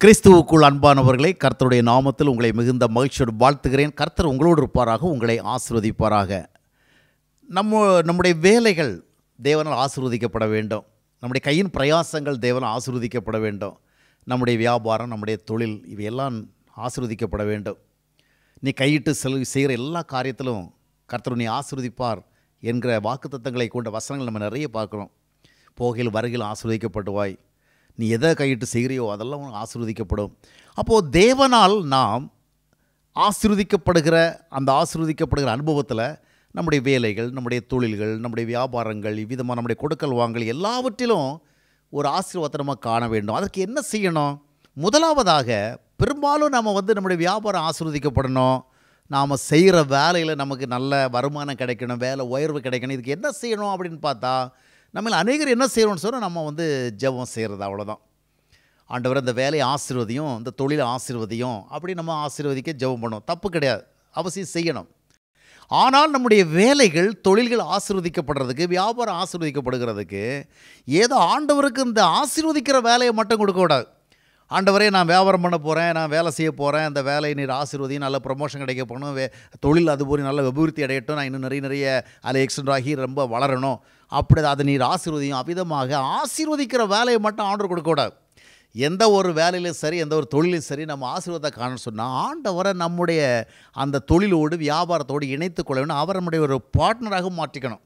கிறிஸ்துவுக்குள் அன்பானவர்களே கர்த்தருடைய நாமத்தில் உங்களை மிகுந்த மகிழ்ச்சியோடு வாழ்த்துகிறேன் கர்த்தர் உங்களோடு இருப்பாராக உங்களை ஆசீர்வதிப்பாராக நம்ம நம்முடைய வேலைகள் தேவனால் ஆசீர்வதிக்கப்பட வேண்டும் நம்முடைய கையின் பிரயாசங்கள் தேவனால் ஆசீர்வதிக்கப்பட வேண்டும் நம்முடைய வியாபாரம் நம்முடைய தொழில் இவையெல்லாம் ஆசீர்வதிக்கப்பட வேண்டும் நீ கையிட்டு செலவு செய்கிற எல்லா காரியத்திலும் கர்த்தர் நீ ஆசீர்வதிப்பார் என்கிற வாக்குத்தத்தங்களை கொண்ட வசனங்கள் நம்ம நிறைய பார்க்குறோம் போகையில் வருகையில் ஆசீர்வதிக்கப்படுவாய் நீ எதை கையிட்டு செய்கிறியோ அதெல்லாம் உனக்கு ஆசீர்வதிக்கப்படும் அப்போது தேவனால் நாம் ஆசீர்வதிக்கப்படுகிற அந்த ஆசீர்வதிக்கப்படுகிற அனுபவத்தில் நம்முடைய வேலைகள் நம்முடைய தொழில்கள் நம்முடைய வியாபாரங்கள் இவ்விதமாக நம்முடைய கொடுக்கல் வாங்கல் எல்லாவற்றிலும் ஒரு ஆசீர்வாதத்தை நம்ம காண வேண்டும் அதற்கு என்ன செய்யணும் முதலாவதாக பெரும்பாலும் நம்ம வந்து நம்முடைய வியாபாரம் ஆசீர்வதிக்கப்படணும் நாம் செய்கிற வேலையில் நமக்கு நல்ல வருமானம் கிடைக்கணும் வேலை உயர்வு கிடைக்கணும் இதுக்கு என்ன செய்யணும் அப்படின்னு பார்த்தா நம்மள அநேகர் என்ன செய்யணும்னு சொன்னால் நம்ம வந்து ஜெபம் செய்கிறது அவ்வளோதான் ஆண்டவர் இந்த வேலையை ஆசீர்வதியும் இந்த தொழிலை ஆசீர்வதியும் அப்படி நம்ம ஆசீர்வதிக்க ஜெபம் பண்ணுவோம் தப்பு கிடையாது அவசியம் செய்யணும் ஆனால் நம்முடைய வேலைகள் தொழில்கள் ஆசீர்வதிக்கப்படுறதுக்கு வியாபாரம் ஆசீர்வதிக்கப்படுகிறதுக்கு ஏதோ ஆண்டவருக்கு இந்த ஆசீர்வதிக்கிற வேலையை மட்டும் கொடுக்கக்கூடாது ஆண்டவரே நான் வியாபாரம் பண்ண போகிறேன் நான் வேலை செய்ய போகிறேன் அந்த வேலையை நீர் ஆசீர்வதி நல்ல ப்ரமோஷன் கிடைக்க போகணும் வே தொழில் அது போய் நல்ல அபிவிருத்தி அடையட்டும் நான் இன்னும் நிறைய நிறைய அதில் எக்ஸ்டெண்ட் ஆகி ரொம்ப வளரணும் அப்படி அதை நீர் ஆசீர்வதியும் அவ்விதமாக ஆசீர்வதிக்கிற வேலையை மட்டும் ஆர்டர் கொடுக்கக்கூடாது எந்த ஒரு வேலையிலும் சரி எந்த ஒரு தொழிலும் சரி நம்ம ஆசீர்வாதத்தை காணணும்னு சொன்னால் ஆண்டவரை நம்முடைய அந்த தொழிலோடு வியாபாரத்தோடு இணைத்து கொள்ள வேண்டும் அவர் நம்முடைய ஒரு பார்ட்னராக மாற்றிக்கணும்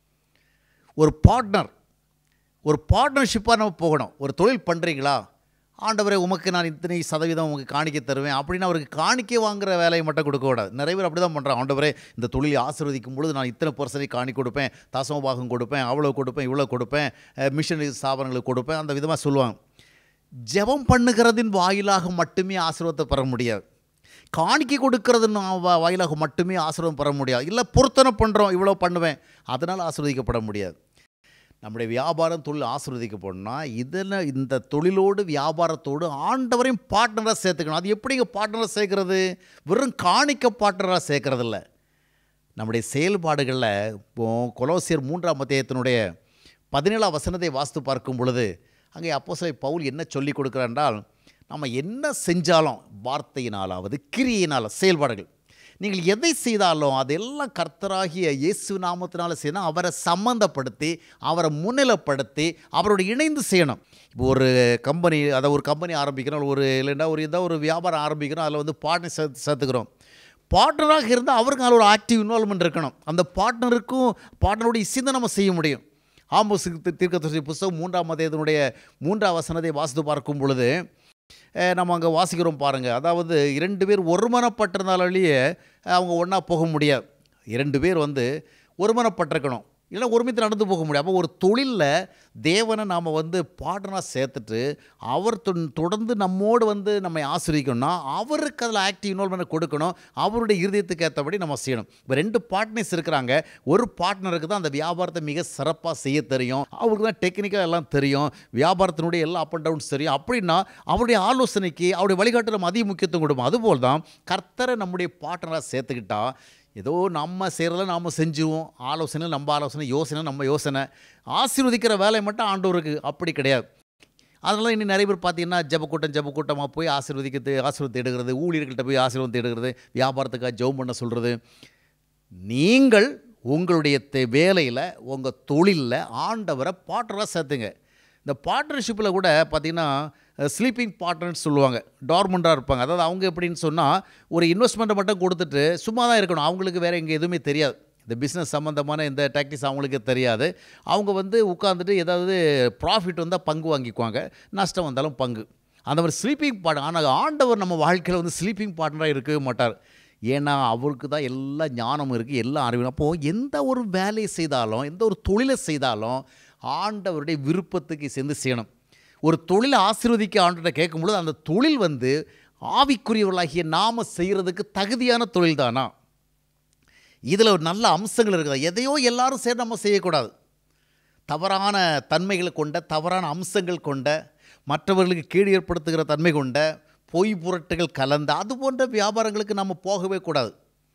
ஒரு பார்ட்னர் ஒரு பார்ட்னர்ஷிப்பாக நம்ம போகணும் ஒரு தொழில் பண்ணுறீங்களா ஆண்டவரே உமக்கு நான் இத்தனை சதவீதம் உங்களுக்கு காணிக்க தருவேன் அப்படின்னு அவருக்கு காணிக்க வாங்குற வேலையை மட்டும் கொடுக்கக்கூடாது நிறைய பேர் அப்படி தான் பண்ணுறான் ஆண்டவரே இந்த தொழிலை ஆசீர்வதிக்கும் பொழுது நான் இத்தனை பர்சன்டேஜ் காணி கொடுப்பேன் தசமபாகம் கொடுப்பேன் அவ்வளோ கொடுப்பேன் இவ்வளோ கொடுப்பேன் மிஷனரி ஸ்தாபனங்களுக்கு கொடுப்பேன் அந்த விதமாக சொல்லுவாங்க ஜெபம் பண்ணுகிறதின் வாயிலாக மட்டுமே ஆசீர்வாதத்தை பெற முடியாது காணிக்கை கொடுக்கறதுன்னு வா- வாயிலாக மட்டுமே ஆசீர்வாதம் பெற முடியாது இல்லை பொருத்தனை பண்ணுறோம் இவ்வளோ பண்ணுவேன் அதனால் ஆசீர்வதிக்கப்பட முடியாது நம்முடைய வியாபாரம் தொழில் ஆசீர்வதிக்கப்படணும்னா இதில் இந்த தொழிலோடு வியாபாரத்தோடு ஆண்டவரையும் பார்ட்னராக சேர்த்துக்கணும் அது எப்படிங்க பார்ட்னராக சேர்க்கறது வெறும் காணிக்க பார்ட்னராக சேர்க்கறதில்ல நம்முடைய செயல்பாடுகளில் இப்போ கொலோசியர் மூன்றாம் அத்தியாயத்தினுடைய பதினேழாம் வசனத்தை வாஸ்து பார்க்கும் பொழுது அங்கே அப்போஸ்தலர் பவுல் என்ன சொல்லி கொடுக்குறார் என்றால் நம்ம என்ன செஞ்சாலும் வார்த்தையினாலாவது கிரியையினால் செயல்பாடுகள் நீங்கள் எதை செய்தாலும் அதெல்லாம் கர்த்தராகிய இயேசு நாமத்தினால செய்யணும் அவரை சம்மந்தப்படுத்தி அவரை முன்னிலைப்படுத்தி அவரோட இணைந்து செய்யணும் இப்போ ஒரு கம்பெனி அதை ஒரு கம்பெனி ஆரம்பிக்கிறோம் ஒரு இல்லைன்னா ஒரு ஏதோ ஒரு வியாபாரம் ஆரம்பிக்கிறோம் அதில் வந்து பார்ட்னர் சேர்த்து சேர்த்துக்கிறோம் பார்ட்னராக இருந்தால் அவருக்கு அதில் ஒரு ஆக்டிவ் இன்வால்மெண்ட் இருக்கணும் அந்த பார்ட்னருக்கும் பார்ட்னரோட இசைந்து நம்ம செய்ய முடியும் ஆம்போஸ் தீர்க்கதரிசி புஸ்தகம் மூன்றாம் மதத்தினுடைய மூன்றாம் வசனத்தை வாசித்து பார்க்கும் பொழுது அஹ், நம்ம அங்கே வாசிக்கிறோம் பாருங்கள் அதாவது இரண்டு பேர் ஒருமனப்பட்டிருந்தாலேயே அவங்க ஒன்றா போக முடியாது இரண்டு பேர் வந்து ஒருமனப்பட்டிருக்கணும் இல்லைன்னா ஒருமித்து நடந்து போக முடியாது அப்போ ஒரு தொழிலில் தேவனை நாம் வந்து பார்ட்னராக சேர்த்துட்டு அவர் தொ- தொடர்ந்து நம்மோடு வந்து நம்மை ஆசிரியக்கணும்னா அவருக்கு அதில் ஆக்டிவ் இன்வால்மெண்ட் கொடுக்கணும் அவருடைய இருதயத்துக்கு ஏற்றபடி நம்ம செய்யணும் இப்போ ரெண்டு பார்ட்னர்ஸ் இருக்கிறாங்க ஒரு பார்ட்னருக்கு தான் அந்த வியாபாரத்தை மிக சிறப்பாக செய்ய தெரியும் அவருக்கு தான் டெக்னிக்கலாக எல்லாம் தெரியும் வியாபாரத்தினுடைய எல்லா அப் அண்ட் டவுன்ஸ் தெரியும் அப்படின்னா அவருடைய ஆலோசனைக்கு அவருடைய வழிகாட்டு நம்ம அதிக முக்கியத்துவம் கொடுப்போம் அதுபோல் தான் கர்த்தரை நம்முடைய பார்ட்னராக சேர்த்துக்கிட்டா ஏதோ நம்ம செய்கிறத நாம் செஞ்சுவோம் ஆலோசனை நம்ம ஆலோசனை யோசனை நம்ம யோசனை ஆசீர்வதிக்கிற வேலை மட்டும் ஆண்டவருக்கு அப்படி கிடையாது அதனால இன்னும் நிறைய பேர் பார்த்தீங்கன்னா ஜபக்கூட்டம் ஜபக்கூட்டமாக போய் ஆசீர்வதிக்கிறது ஆசீர்வாதத்தை எடுக்கிறது ஊழியர்கள்ட்ட போய் ஆசீர்வாதத்தை எடுக்கிறது வியாபாரத்துக்காக ஜெபம் பண்ண சொல்கிறது நீங்கள் உங்களுடைய தே- வேலையில் உங்கள் தொழிலில் ஆண்டவரை பார்ட்னராக சேர்த்துங்க இந்த பார்ட்னர்ஷிப்பில் கூட பார்த்தீங்கன்னா ஸ்லீப்பிங் பார்ட்னர்ஸ் சொல்லுவாங்க டார்மெண்ட்டாக இருப்பாங்க அதாவது அவங்க எப்படின்னு சொன்னால் ஒரு இன்வெஸ்ட்மெண்ட்டை மட்டும் கொடுத்துட்டு சும்மா தான் இருக்கணும் அவங்களுக்கு வேறு எங்கே எதுவுமே தெரியாது இந்த பிஸ்னஸ் சம்மந்தமான இந்த டாக்டிஸ் அவங்களுக்கு தெரியாது அவங்க வந்து உட்காந்துட்டு ஏதாவது ப்ராஃபிட் வந்தால் பங்கு வாங்கிக்குவாங்க நஷ்டம் வந்தாலும் பங்கு அந்த மாதிரி ஸ்லீப்பிங் பார்ட் ஆனால் ஆண்டவர் நம்ம வாழ்க்கையில் வந்து ஸ்லீப்பிங் பார்ட்னராக இருக்கவே மாட்டார் ஏன்னா அவருக்கு தான் எல்லா ஞானமும் இருக்குது எல்லா அறிவும் அப்போது எந்த ஒரு வேலையை செய்தாலும் எந்த ஒரு தொழிலை செய்தாலும் ஆண்டவருடைய விருப்பத்துக்கு சேர்ந்து செய்யணும் ஒரு தொழிலை ஆசீர்வதிக்க ஆண்டவர்கிட்ட கேட்கும்பொழுது அந்த தொழில் வந்து ஆவிக்குரியவர்களாகிய நாம செய்கிறதுக்கு தகுதியான தொழில் தானா இதில் ஒரு நல்ல அம்சங்கள் இருக்குதா எதையோ எல்லாரும் சேர்ந்து நம்ம செய்யக்கூடாது தவறான தன்மைகளை கொண்ட தவறான அம்சங்கள் கொண்ட மற்றவர்களுக்கு கேடு ஏற்படுத்துகிற தன்மை கொண்ட பொய் புரட்டுகள் கலந்த அது போன்ற வியாபாரங்களுக்கு நம்ம போகவே கூடாது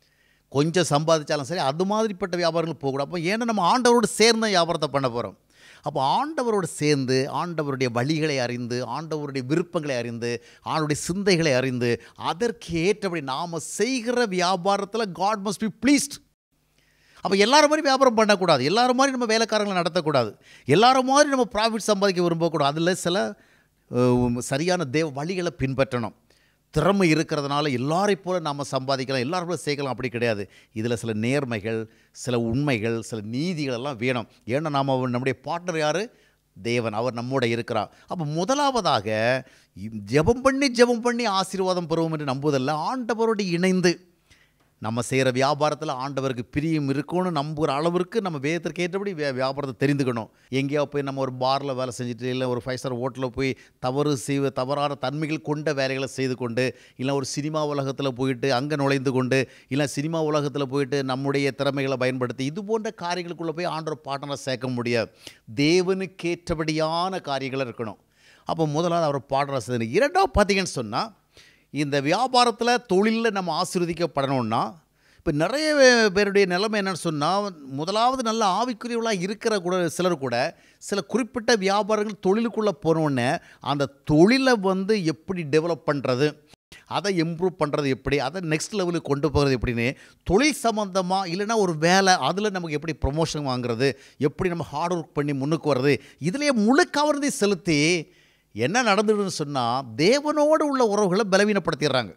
கொஞ்சம் சம்பாதிச்சாலும் சரி அது மாதிரிப்பட்ட வியாபாரங்கள் போகக்கூடாது அப்போ ஏன்னா நம்ம ஆண்டவரோடு சேர்ந்த வியாபாரத்தை பண்ண போகிறோம் அப்போ ஆண்டவரோடு சேர்ந்து ஆண்டவருடைய வழிகளை அறிந்து ஆண்டவருடைய விருப்பங்களை அறிந்து ஆண்டவருடைய சிந்தைகளை அறிந்து அதற்கு ஏற்றபடி நாம் செய்கிற வியாபாரத்தில் காட் மஸ்ட் பி ப்ளீஸ்ட் அப்போ எல்லாரும் மாதிரி வியாபாரம் பண்ணக்கூடாது எல்லாரும் மாதிரி நம்ம வேலைக்காரங்களை நடத்தக்கூடாது எல்லாரும் மாதிரி நம்ம ப்ராஃபிட் சம்பாதிக்க விரும்பக்கூடாது அதில் சில அஹ், சரியான தேவ வழிகளை பின்பற்றணும் திறமை இருக்கிறதுனால எல்லாரைப் போல நாம் சம்பாதிக்கலாம் எல்லாரும் போல சேர்க்கலாம் அப்படி கிடையாது இதில் சில நேர்மைகள் சில உண்மைகள் சில நீதிகள் எல்லாம் வேணும் ஏன்னா நாம் நம்முடைய பார்ட்னர் யார் தேவன் அவர் நம்மோட இருக்கிறார் அப்போ முதலாவதாக இ- ஜெபம் பண்ணி ஜெபம் பண்ணி ஆசீர்வாதம் பெறுவோம் என்று நம்புவதல்ல ஆண்டவரோடு இணைந்து நம்ம செய்கிற வியாபாரத்தில் ஆண்டவருக்கு பிரியம் இருக்கும்னு நம்புகிற அளவிற்கு நம்ம வேதத்திற்கு ஏற்றபடி வே வியாபாரத்தை தெரிந்துக்கணும் எங்கேயோ போய் நம்ம ஒரு பாரில் வேலை செஞ்சுட்டு இல்லை ஒரு ஃபைவ் ஸ்டார் ஹோட்டலில் போய் தவறு செய்வ தவறான தன்மைகள் கொண்ட வேலைகளை செய்து கொண்டு இல்லை ஒரு சினிமா உலகத்தில் போயிட்டு அங்கே நுழைந்து கொண்டு இல்லை சினிமா உலகத்தில் போயிட்டு நம்முடைய திறமைகளை பயன்படுத்தி இது போன்ற காரியங்களுக்குள்ளே போய் ஆண்டவர் பாட்டனை சேர்க்க முடியாது தேவனுக்கேற்றபடியான காரியங்கள் இருக்கணும் அப்போ முதலாவது அவர் பாடுற செய்தி இரண்டாவது பார்த்தீங்கன்னு சொன்னால் இந்த வியாபாரத்தில் தொழிலில் நம்ம ஆசீர்வதிக்கப்படணும்னா இப்போ நிறைய பேருடைய நிலைமை என்னன்னு சொன்னால் முதலாவது நல்ல ஆவிக்குரியவளாக இருக்கிற கூட சிலர் கூட சில குறிப்பிட்ட வியாபாரங்கள் தொழிலுக்குள்ளே போனோடனே அந்த தொழிலை வந்து எப்படி டெவலப் பண்ணுறது அதை இம்ப்ரூவ் பண்ணுறது எப்படி அதை நெக்ஸ்ட் லெவலுக்கு கொண்டு போகிறது எப்படின்னு தொழில் சம்மந்தமாக இல்லைன்னா ஒரு வேலை அதில் நமக்கு எப்படி ப்ரொமோஷன் வாங்குறது எப்படி நம்ம ஹார்ட் ஒர்க் பண்ணி முன்னுக்கு வர்றது இதிலேயே முழு கவர்ந்தை செலுத்தி என்ன நடந்துடுன்னு சொன்னால் தேவனோடு உள்ள உறவுகளை பலவீனப்படுத்திடுறாங்க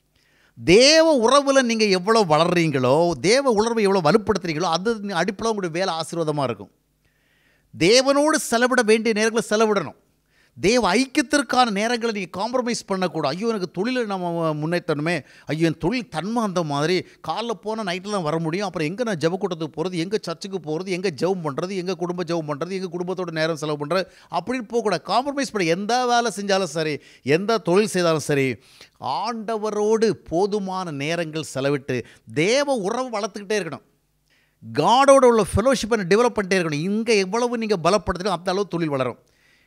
தேவ உறவில் நீங்கள் எவ்வளோ வளர்றீங்களோ தேவ உணர்வை எவ்வளோ வலுப்படுத்துறீங்களோ அது அடிப்படையில் உங்களுடைய வேலை ஆசீர்வாதமாக இருக்கும் தேவனோடு செலவிட வேண்டிய நேரங்களை செலவிடணும் தேவ ஐக்கியத்திற்கான நேரங்களை நீங்கள் காம்ப்ரமைஸ் பண்ணக்கூடாது ஐயோ எனக்கு தொழிலை நம்ம முன்னேற்றணுமே ஐயோ என் தொழில் தன்மை அந்த மாதிரி காலைல போனால் நைட்டில் தான் வர முடியும் அப்புறம் எங்கே நான் ஜெப கூட்டத்துக்கு போகிறது எங்கே சர்ச்சுக்கு போகிறது எங்கே ஜெபம் பண்ணுறது எங்கே குடும்ப ஜெபம் பண்ணுறது எங்கள் குடும்பத்தோட நேரம் செலவு பண்ணுறது அப்படின்னு போகக்கூடாது காம்ப்ரமைஸ் பண்ண எந்த வேலை செஞ்சாலும் சரி எந்த தொழில் செய்தாலும் சரி ஆண்டவரோடு போதுமான நேரங்கள் செலவிட்டு தேவ உறவு வளர்த்துக்கிட்டே இருக்கணும் காடோட உள்ள ஃபெலோஷிப்பை டெவலப் பண்ணிட்டே இருக்கணும் இங்கே எவ்வளவு நீங்கள் பலப்படுத்துகிறோம் அந்த அளவு தொழில் வளரும்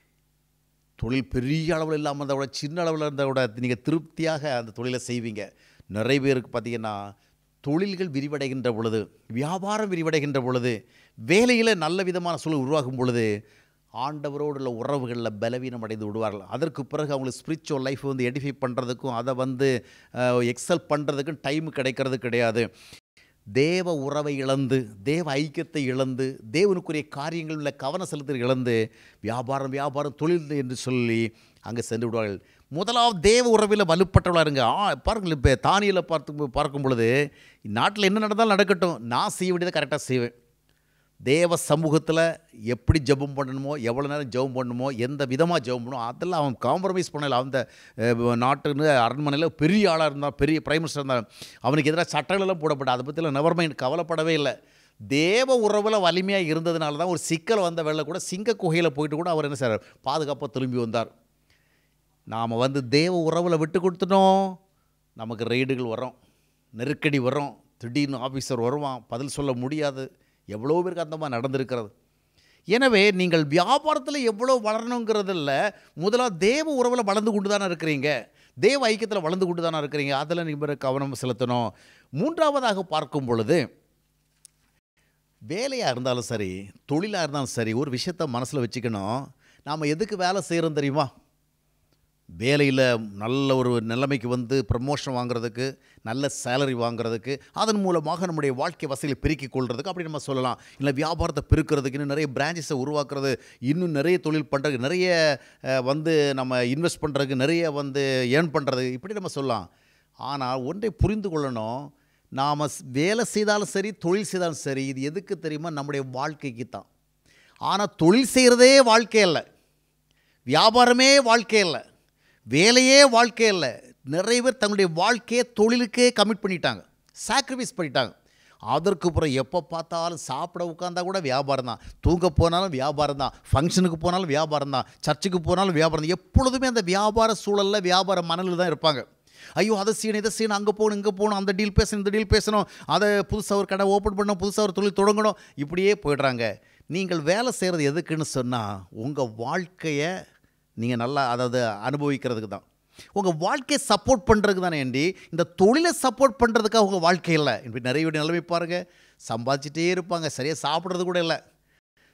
தொழில் பெரிய அளவில் இல்லாமல் இருந்தால் கூட சின்ன அளவில் இருந்தால் கூட நீங்கள் திருப்தியாக அந்த தொழிலை செய்வீங்க நிறைய பேருக்கு பார்த்தீங்கன்னா தொழில்கள் விரிவடைகின்ற பொழுது வியாபாரம் விரிவடைகின்ற பொழுது வேலையில் நல்ல விதமான சூழல் உருவாகும் பொழுது ஆண்டவரோடு உள்ள உறவுகளில் பலவீனம் அடைந்து விடுவார்கள் அதற்கு பிறகு அவங்களுக்கு ஸ்பிரிச்சுவல் லைஃப் வந்து எடிஃபை பண்ணுறதுக்கும் அதை வந்து எக்ஸல் பண்ணுறதுக்கும் டைம் கிடைக்கிறது கிடையாது தேவ உறவை இழந்து தேவ ஐக்கியத்தை இழந்து தேவனுக்குரிய காரியங்களில் கவனம் செலுத்த இழந்து வியாபாரம் வியாபாரம் தொழில் என்று சொல்லி அங்கே சென்று விடுவார்கள் முதலாவது தேவ உறவில் வலுப்பட்டவளாக இருங்க ஆ பாருங்கள் இப்போ தானியில் பார்த்து பார்க்கும் பொழுது நாட்டில் என்ன நடந்தாலும் நடக்கட்டும் நான் செய்ய வேண்டியதை கரெக்டாக செய்வேன் தேவ சமூகத்தில் எப்படி ஜெபம் பண்ணணுமோ எவ்வளோ நேரம் ஜெபம் பண்ணணுமோ எந்த விதமாக ஜெபம் பண்ணணும் அதெல்லாம் அவன் காம்ப்ரமைஸ் பண்ணல அந்த அஹ், நாட்டுன்னு அரண்மனையில் பெரிய ஆளாக இருந்தான் பெரிய பிரைம் மினிஸ்டர் இருந்தான் அவனுக்கு எதிராக சட்டங்களெல்லாம் போடப்பட்ட அதை பற்றிலாம் நெவர் மைண்ட் கவலைப்படவே இல்லை தேவ உறவில் வலிமையாக இருந்ததுனால தான் ஒரு சிக்கல் வந்த வேலை கூட சிங்க குகையில் போயிட்டு கூட அவர் என்ன செய்றார் பாதுகாப்பாக திரும்பி வந்தார் நாம் வந்து தேவ உறவில் விட்டு கொடுத்துட்டோம் நமக்கு ரெய்டுகள் வரும் நெருக்கடி வரும் திடீர்னு ஆஃபீஸர் வருவான் பதில் சொல்ல முடியாது எவ்வளோ பேருக்கு அந்த மாதிரி நடந்திருக்கிறது எனவே நீங்கள் வியாபாரத்தில் எவ்வளோ வளரணுங்கிறதில்ல முதலாவது தேவ உறவில் வளர்ந்து கொண்டு தானே இருக்கிறீங்க தேவ ஐக்கியத்தில் வளர்ந்து கொண்டு தானே இருக்கிறீங்க அதில் நீங்கள் கவனம் செலுத்தணும் மூன்றாவதாக பார்க்கும் பொழுது வேலையாக இருந்தாலும் சரி தொழிலாக இருந்தாலும் சரி ஒரு விஷயத்த மனசில் வச்சுக்கணும் நாம் எதுக்கு வேலை செய்கிறோம் தெரியுமா வேலையில் நல்ல ஒரு நிலைமைக்கு வந்து ப்ரமோஷன் வாங்குறதுக்கு நல்ல சேலரி வாங்குறதுக்கு அதன் மூலமாக நம்முடைய வாழ்க்கை வசதியை பெருக்கிக் கொள்றதுக்கு அப்படி நம்ம சொல்லலாம் இல்லை வியாபாரத்தை பெருக்கிறதுக்கு இன்னும் நிறைய பிரான்ச்சஸை உருவாக்குறது இன்னும் நிறைய தொழில் பண்ணுறதுக்கு நிறைய அஹ், வந்து நம்ம இன்வெஸ்ட் பண்ணுறதுக்கு நிறைய வந்து ஏர்ன் பண்ணுறது இப்படி நம்ம சொல்லலாம் ஆனால் ஒன்றை புரிந்து கொள்ளணும் நாம் வேலை செய்தாலும் சரி தொழில் செய்தாலும் சரி இது எதுக்கு தெரியுமா நம்முடைய வாழ்க்கைக்கு தான் ஆனால் தொழில் செய்கிறதே வாழ்க்கை இல்லை வியாபாரமே வாழ்க்கை இல்லை வேலையே வாழ்க்கை இல்லை நிறைய பேர் தங்களுடைய வாழ்க்கையை தொழிலுக்கே கமிட் பண்ணிட்டாங்க சாக்ரிஃபைஸ் பண்ணிட்டாங்க அதற்கு அப்புறம் எப்போ பார்த்தாலும் சாப்பிட உட்காந்தா கூட வியாபாரம் தான் தூங்க போனாலும் வியாபாரம் தான் ஃபங்க்ஷனுக்கு போனாலும் வியாபாரம் தான் சர்ச்சுக்கு போனாலும் வியாபாரம் தான் எப்பொழுதுமே அந்த வியாபார சூழலில் வியாபார மனநிலை தான் இருப்பாங்க ஐயோ அதை செய்யணும் இதை செய்யணும் அங்கே போகணும் இங்கே போகணும் அந்த டீல் பேசணும் இந்த டீல் பேசணும் அதை புதுசாக ஒரு கடை ஓப்பன் பண்ணணும் புதுசாக ஒரு தொழில் தொடங்கணும் இப்படியே போயிடுறாங்க நீங்கள் வேலை செய்கிறது எதுக்குன்னு சொன்னால் உங்கள் வாழ்க்கையை நீங்கள் நல்லா அதாவது அனுபவிக்கிறதுக்கு தான் உங்கள் வாழ்க்கையை சப்போர்ட் பண்ணுறதுக்கு தானே ஏண்டி இந்த தொழிலை சப்போர்ட் பண்ணுறதுக்காக உங்கள் வாழ்க்கை இல்லை இப்படி நிறைய வீடு நிலைமை பாருங்கள் சம்பாதிச்சிட்டே இருப்பாங்க சரியாக சாப்பிட்றது கூட இல்லை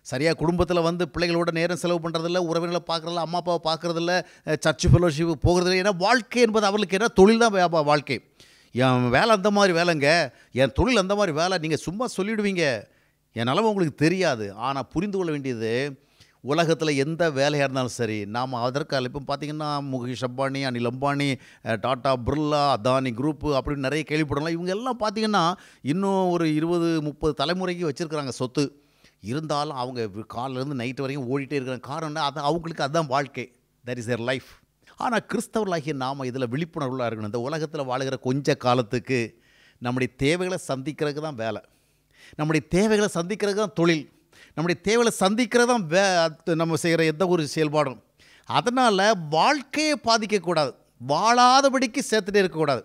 சரியாக குடும்பத்தில் வந்து பிள்ளைகளோட நேரம் செலவு பண்ணுறதில்ல உறவினர்களை பார்க்குறதில்ல அம்மா அப்பாவை பார்க்குறதில்ல சர்ச் ஃபெலோஷிப் போகிறதில்ல ஏன்னா வாழ்க்கை என்பது அவர்களுக்கு என்ன தொழில் தான் வியாபா வாழ்க்கை என் வேலை அந்த மாதிரி வேலைங்க என் தொழில் அந்த மாதிரி வேலை நீங்கள் சும்மா சொல்லிடுவீங்க என் நிலமை உங்களுக்கு தெரியாது ஆனால் புரிந்து கொள்ள வேண்டியது உலகத்தில் எந்த வேலையாக இருந்தாலும் சரி நாம் அதற்காக இப்போ பார்த்தீங்கன்னா முகேஷ் அம்பானி அனில் அம்பானி அஹ், டாடா பிர்லா அதானி குரூப்பு அப்படின்னு நிறைய கேள்விப்படலாம் இவங்க எல்லாம் பார்த்தீங்கன்னா இன்னும் ஒரு இருபது முப்பது தலைமுறைக்கு வச்சுருக்குறாங்க சொத்து இருந்தாலும் அவங்க காலையிலேருந்து நைட்டு வரைக்கும் ஓடிட்டே இருக்கிற காரணம் என்ன? அது அவங்களுக்கு அதுதான் வாழ்க்கை தட் இஸ் their லைஃப் ஆனால் கிறிஸ்தவர்களாகிய நாம் இதில் விழிப்புணர்வுள்ள இருக்கணும் இந்த உலகத்தில் வாழுகிற கொஞ்ச காலத்துக்கு நம்முடைய தேவைகளை சந்திக்கிறதுக்கு தான் வேலை நம்முடைய தேவைகளை சந்திக்கிறதுக்கு தான் தொழில் நம்முடைய தேவைகளை சந்திக்கிறது தான் வே அது நம்ம செய்கிற எந்த ஒரு செயல்பாடும் அதனால் வாழ்க்கையை பாதிக்கக்கூடாது வாழாதபடிக்கு சேர்த்துட்டே இருக்கக்கூடாது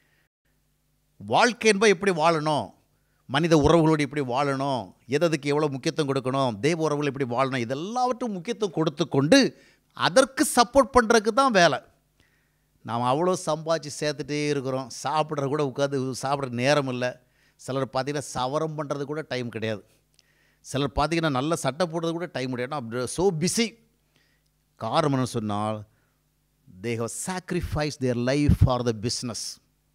வாழ்க்கை என்பது எப்படி வாழணும் மனித உறவுகளோடு எப்படி வாழணும் எததுக்கு எவ்வளோ முக்கியத்துவம் கொடுக்கணும் தெய்வ உறவுகள் எப்படி வாழணும் இதெல்லாவற்றும் முக்கியத்துவம் கொடுத்து கொண்டு அதற்கு சப்போர்ட் பண்ணுறதுக்கு தான் வேலை நாம் அவ்வளோ சம்பாதிச்சு சேர்த்துட்டே இருக்கிறோம் சாப்பிட்ற கூட உட்காந்து சாப்பிட்ற நேரம் இல்லை சிலர் பார்த்தீங்கன்னா சவரம் பண்ணுறது கூட டைம் கிடையாது சிலர் பார்த்தீங்கன்னா நல்ல சட்டை போடுறது கூட டைம் கிடையாது ஸோ பிஸி காரணம் என்ன சொன்னால் they have sacrifice their life for the business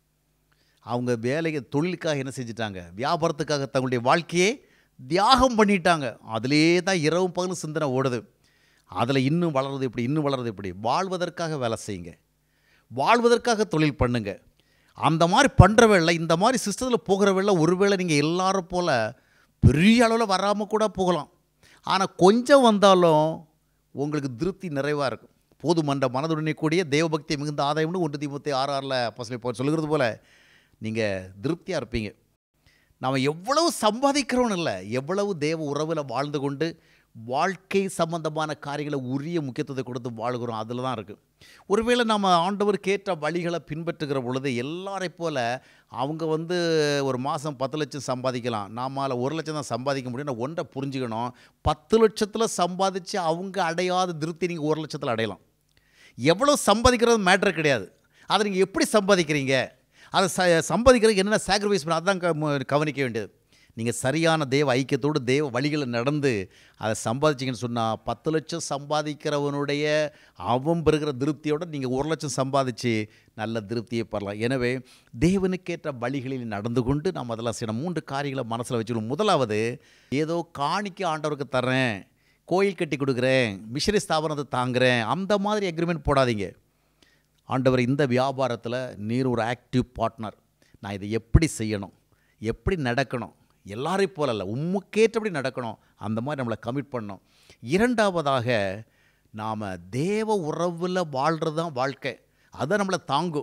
அவங்க வேலைக்கு தொழிலுக்காக என்ன செஞ்சிட்டாங்க வியாபாரத்துக்காக தங்களுடைய வாழ்க்கையை தியாகம் பண்ணிட்டாங்க அதிலே தான் இரவும் பகலும் சிந்தனை ஓடுது அதில் இன்னும் வளர்றது எப்படி இன்னும் வளர்றது எப்படி வாழ்வதற்காக வேலை செய்யுங்க வாழ்வதற்காக தொழில் பண்ணுங்க அந்த மாதிரி பண்ணுற வேலை இந்த மாதிரி சிஸ்டத்தில் போகிற வேலை ஒருவேளை நீங்கள் எல்லாரும் போல் பெரிய அளவில் வராமல் கூட போகலாம் ஆனால் கொஞ்சம் வந்தாலும் உங்களுக்கு திருப்தி நிறைவாக இருக்கும் போதுமன்ற மனதுடனே கூடிய தேவபக்தி மிகுந்த ஆதாயம்னு ஒன்று தீபத்தி ஆறு ஆறில் பசங்க இப்போ சொல்லுகிறது போல் நீங்கள் திருப்தியாக இருப்பீங்க நாம் எவ்வளவு சம்பாதிக்கிறோன்னு இல்லை எவ்வளவு தேவ உறவில் வாழ்ந்து கொண்டு வாழ்க்கை சம்பந்தமான காரியங்களை உரிய முக்கியத்துவத்தை கொடுத்து வாழ்கிறோம் அதில் தான் இருக்குது ஒருவேளை நம்ம ஆண்டவருக்கு ஏற்ற வழிகளை பின்பற்றுகிற பொழுது எல்லாரைப் போல அவங்க வந்து ஒரு மாதம் பத்து லட்சம் சம்பாதிக்கலாம் நாமால ஒரு லட்சம் தான் சம்பாதிக்க முடியும் நான் ஒன்றை புரிஞ்சுக்கணும் பத்து லட்சத்தில் சம்பாதிச்சு அவங்க அடையாத திருப்தி நீங்கள் ஒரு லட்சத்தில் அடையலாம் எவ்வளோ சம்பாதிக்கிறது மேட்ரு கிடையாது அதை நீங்கள் எப்படி சம்பாதிக்கிறீங்க அதை ச சம்பாதிக்கிறதுக்கு என்னென்ன சாக்ரிஃபைஸ் பண்ண அதான் க- ம- கவனிக்க வேண்டியது நீங்கள் சரியான தேவ ஐக்கியத்தோடு தேவ வழிகளை நடந்து அதை சம்பாதிச்சிங்கன்னு சொன்னால் பத்து லட்சம் சம்பாதிக்கிறவனுடைய அவன் பெறுகிற திருப்தியோட நீங்கள் ஒரு லட்சம் சம்பாதிச்சு நல்ல திருப்தியை பெறலாம் எனவே தேவனுக்கேற்ற வழிகளில் நடந்து கொண்டு நம்ம அதெல்லாம் செய்யணும் மூன்று காரியங்களை மனசில் வச்சுக்கணும் முதலாவது ஏதோ காணிக்க ஆண்டவருக்கு தர்றேன் கோயில் கட்டி கொடுக்குறேன் மிஷரி ஸ்தாபனத்தை தாங்குறேன் அந்த மாதிரி அக்ரிமெண்ட் போடாதீங்க ஆண்டவர் இந்த வியாபாரத்தில் நீர் ஒரு ஆக்டிவ் பார்ட்னர் நான் இதை எப்படி செய்யணும் எப்படி நடக்கணும் எல்லாரையும் போல அல்ல உம்முக்கேற்றபடி நடக்கணும் அந்த மாதிரி நம்மளை கமிட் பண்ணணும் இரண்டாவதாக நாம் தேவ உறவில் வாழ்கிறது தான் வாழ்க்கை அதுதான் நம்மளை தாங்கும்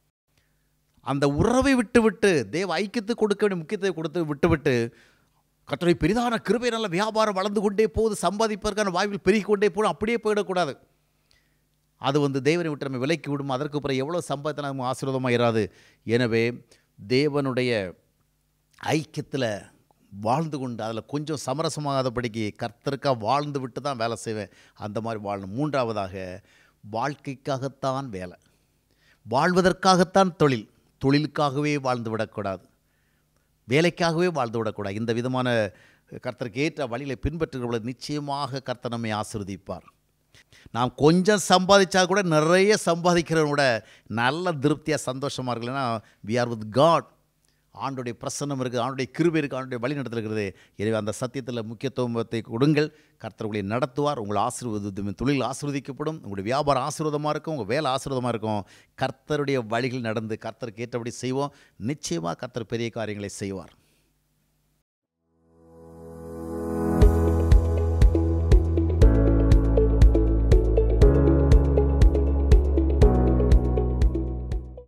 அந்த உறவை விட்டு விட்டு தேவ ஐக்கியத்துக்கு கொடுக்க வேண்டிய முக்கியத்துவத்தை கொடுத்து விட்டு விட்டு கர்த்தருடைய பெரிதான கிருபை நல்ல வியாபாரம் வளர்ந்து கொண்டே போகுது சம்பாதிப்பதற்கான வாய்ப்பில் பெருகிக் கொண்டே போகணும் அப்படியே போயிடக்கூடாது அது வந்து தேவனை விட்டு நம்ம விலைக்கு விடும் அதற்கு பிறகு எவ்வளோ சம்பாதித்தா நம்ம ஆசீர்வாதமாக இராது எனவே தேவனுடைய ஐக்கியத்தில் வாழ்ந்து கொண்டு அதில் கொஞ்சம் சமரசமாகாதபடிக்கு கர்த்தருக்காக வாழ்ந்து விட்டு தான் வேலை செய்வேன் அந்த மாதிரி வாழணும் மூன்றாவதாக வாழ்க்கைக்காகத்தான் வேலை வாழ்வதற்காகத்தான் தொழில் தொழிலுக்காகவே வாழ்ந்து விடக்கூடாது வேலைக்காகவே வாழ்ந்து விடக்கூடாது இந்த விதமான கர்த்தருக்கு ஏற்ற வழிகளை பின்பற்றுகிறவளை நிச்சயமாக கர்த்தர் நம்மை ஆசீர்வதிப்பார் நாம் கொஞ்சம் சம்பாதிச்சா கூட நிறைய சம்பாதிக்கிறவங்க கூட நல்ல திருப்தியாக சந்தோஷமாக இருக்கலன்னா வி ஆர் வித் காட் ஆண்டுடைய பிரசன்னம் இருக்குது ஆண்டுடைய கிருபை இருக்குது ஆண்டுடைய வழி நடத்தல் இருக்கிறது எனவே அந்த சத்தியத்தில் முக்கியத்துவத்தை கொடுங்கள் கர்த்தர் உங்களை நடத்துவார் உங்களை ஆசீர்வதி தொழில் ஆசீர்வதிக்கப்படும் உங்களுடைய வியாபாரம் ஆசீர்வாதமாக இருக்கும் உங்கள் வேலை ஆசீர்வாதமாக இருக்கும் கர்த்தருடைய வழிகள் நடந்து கர்த்தருக்கு ஏற்றபடி செய்வோம் நிச்சயமாக கர்த்தர் பெரிய காரியங்களை செய்வார்